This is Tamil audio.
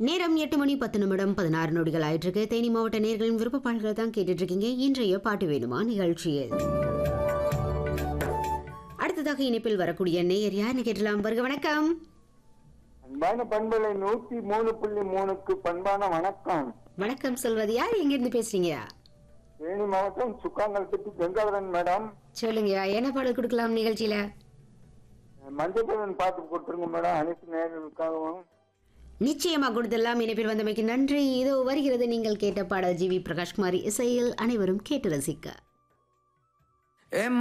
நேரம் எட்டு மணி பத்து நிமிடம் பதினாறு நொடிகள் ஆயிட்டு இருக்கு தேனி மாவட்ட நேர்களின் விருப்ப பாடல்களை தான் கேட்டுட்டு இருக்கீங்க இன்றைய பாட்டு வேணுமா நிகழ்ச்சியில் அடுத்ததாக இணைப்பில் வரக்கூடிய நேயர் யாருன்னு கேட்டலாம் வருக வணக்கம் அன்பான பண்பலை நூத்தி மூணு புள்ளி மூணுக்கு பண்பான வணக்கம் வணக்கம் சொல்வது யார் எங்கிருந்து பேசுறீங்க தேனி மாவட்டம் சுக்காங்கல்பட்டி கங்காதரன் மேடம் சொல்லுங்க என்ன பாடல் கொடுக்கலாம் நிகழ்ச்சியில மஞ்சள் பார்த்து கொடுத்துருங்க மேடம் அனைத்து நேர்களுக்காகவும் நிச்சயமா கொடுத்தெல்லாம் இணைப்பில் வந்தமைக்கு நன்றி இதோ வருகிறது நீங்கள் கேட்ட பாடல் ஜி வி பிரகாஷ்குமாரி இசையில் அனைவரும் கேட்டு ரசிக்க ஏ